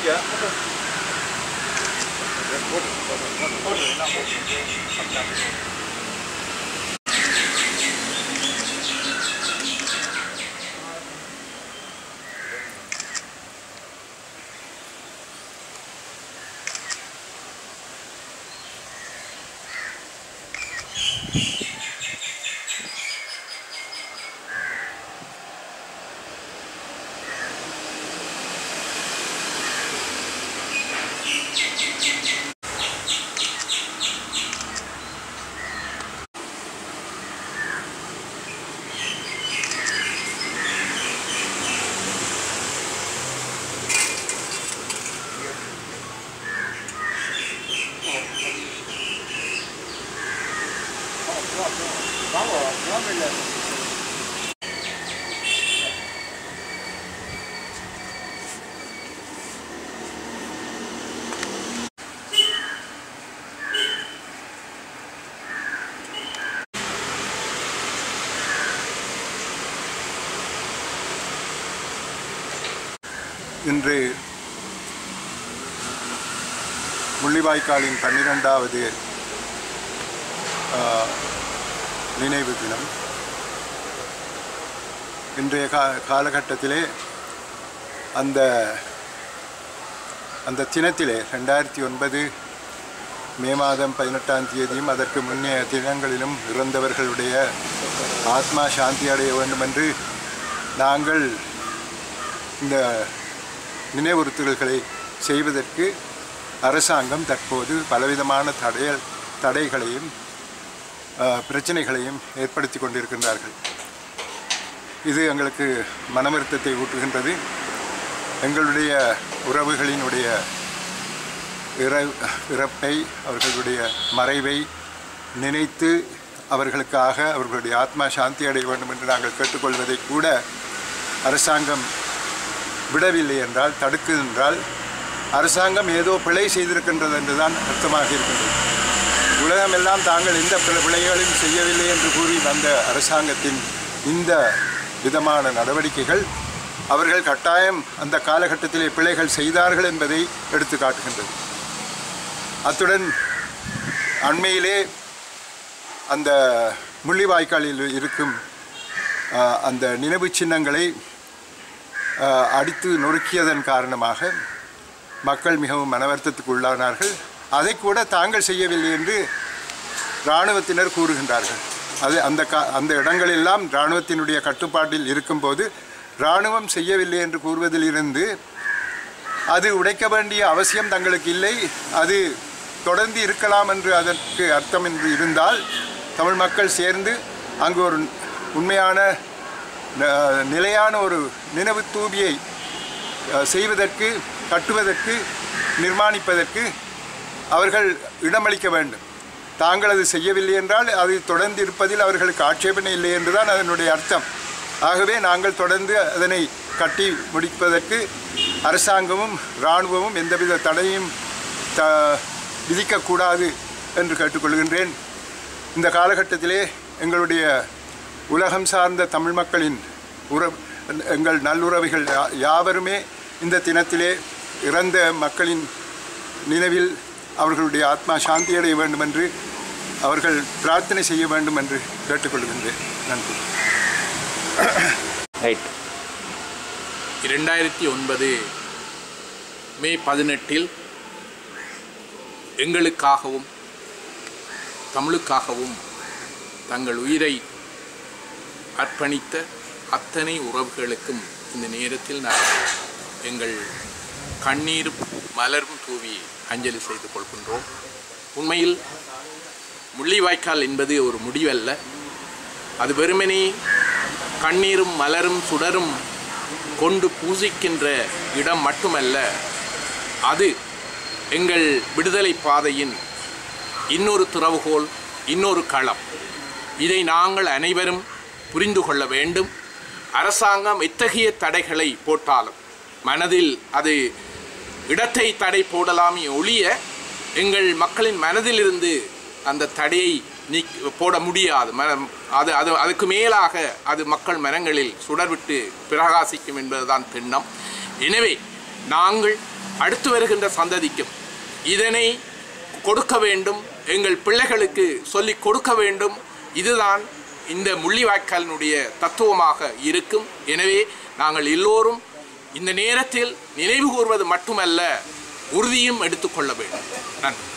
இன்று முள்ளிவாய்க்காலின் பன்னிரெண்டாவது நினைவு தினம் இன்றைய கா காலகட்டத்திலே அந்த அந்த தினத்திலே ரெண்டாயிரத்தி ஒன்பது மே மாதம் பதினெட்டாம் தேதியும் அதற்கு முன்னைய தினங்களிலும் இறந்தவர்களுடைய ஆத்மா சாந்தி அடைய வேண்டும் என்று நாங்கள் இந்த நினைவுறுத்தல்களை செய்வதற்கு அரசாங்கம் தற்போது பலவிதமான தடைய தடைகளையும் அஹ், பிரச்சனைகளையும் ஏற்படுத்தி கொண்டிருக்கின்றார்கள் இது எங்களுக்கு மனவருத்தத்தை ஊட்டுகின்றது எங்களுடைய உறவுகளினுடைய இற இறப்பை அவர்களுடைய மறைவை நினைத்து அவர்களுக்காக அவர்களுடைய ஆத்மா சாந்தி அடைய வேண்டும் என்று நாங்கள் கேட்டுக்கொள்வதை கூட அரசாங்கம் விடவில்லை என்றால் தடுக்குதென்றால் அரசாங்கம் ஏதோ பிழை செய்திருக்கின்றது என்றுதான் அர்த்தமாக இருக்கின்றது உலகமெல்லாம் தாங்கள் எந்த பிழ- பிழைகளையும் செய்யவில்லை என்று கூறி வந்த அரசாங்கத்தின் இந்த விதமான நடவடிக்கைகள் அவர்கள் கட்டாயம் அந்த காலகட்டத்திலே பிழைகள் செய்தார்கள் என்பதை எடுத்து காட்டுகின்றது அத்துடன் அண்மையிலே அந்த முள்ளிவாய்க்காலில் இருக்கும் அஹ், அந்த நினைவு சின்னங்களை அஹ், அடித்து நொறுக்கியதன் காரணமாக மக்கள் மிகவும் மனவருத்தத்துக்கு உள்ளானார்கள் அதை கூட தாங்கள் செய்யவில்லை என்று இராணுவத்தினர் கூறுகின்றார்கள் அது அந்த கா அந்த இடங்களெல்லாம் இராணுவத்தினுடைய கட்டுப்பாட்டில் இருக்கும்போது இராணுவம் செய்யவில்லை என்று கூறுவதிலிருந்து அது உடைக்க வேண்டிய அவசியம் தங்களுக்கு இல்லை அது தொடர்ந்து இருக்கலாம் என்று அதற்கு அர்த்தம் என்று இருந்தால் தமிழ் மக்கள் சேர்ந்து அங்கு ஒரு உண்மையான ந- நிலையான ஒரு நினைவு தூபியை அஹ், செய்வதற்கு கட்டுவதற்கு நிர்மாணிப்பதற்கு அவர்கள் இடமளிக்க வேண்டும் தாங்கள் அது செய்யவில்லை என்றால் அது தொடர்ந்து இருப்பதில் அவர்களுக்கு ஆட்சேபனை இல்லை என்றுதான் அதனுடைய அர்த்தம் ஆகவே நாங்கள் தொடர்ந்து அதனை கட்டி முடிப்பதற்கு அரசாங்கமும் இராணுவமும் எந்தவித தடையும் த விதிக்கக்கூடாது என்று கேட்டுக்கொள்கின்றேன் இந்த காலகட்டத்திலே எங்களுடைய உலகம் சார்ந்த தமிழ் மக்களின் உறவு எங்கள் நல்லுறவுகள் யா- யாவருமே இந்த தினத்திலே இறந்த மக்களின் நினைவில் அவர்களுடைய ஆத்மா சாந்தியடைய வேண்டும் என்று அவர்கள் பிரார்த்தனை செய்ய வேண்டும் என்று கேட்டுக்கொள்கின்றேன் நன்றி ரைட் இரண்டாயிரத்தி ஒன்பது மே பதினெட்டில் எங்களுக்காகவும் தமிழுக்காகவும் தங்கள் உயிரை அர்ப்பணித்த அத்தனை உறவுகளுக்கும் இந்த நேரத்தில் நாங்கள் எங்கள் கண்ணீரும் மலரும் தூவி அஞ்சலி செய்து கொள்கின்றோம் உண்மையில் முள்ளிவாய்க்கால் என்பது ஒரு முடிவல்ல அது வெறுமனே கண்ணீரும் மலரும் சுடரும் கொண்டு பூசிக்கின்ற இடம் மட்டுமல்ல அது எங்கள் விடுதலை பாதையின் இன்னொரு திறவுகோல் இன்னொரு களம் இதை நாங்கள் அனைவரும் புரிந்து கொள்ள வேண்டும் அரசாங்கம் எத்தகைய தடைகளை போட்டாலும் மனதில் அது இடத்தை தடை போடலாமே ஒழிய எங்கள் மக்களின் மனதிலிருந்து அந்த தடையை நீ போட முடியாது மன அது அது அதுக்கு மேலாக அது மக்கள் மனங்களில் சுடர்விட்டு பிரகாசிக்கும் என்பதுதான் திண்ணம் எனவே நாங்கள் அடுத்து வருகின்ற சந்ததிக்கும் இதனை கொடுக்க வேண்டும் எங்கள் பிள்ளைகளுக்கு சொல்லிக் கொடுக்க வேண்டும் இதுதான் இந்த முள்ளிவாய்க்காலினுடைய தத்துவமாக இருக்கும் எனவே நாங்கள் எல்லோரும் இந்த நேரத்தில் நினைவு கூர்வது மட்டுமல்ல உறுதியும் எடுத்துக்கொள்ள வேண்டும் நன்றி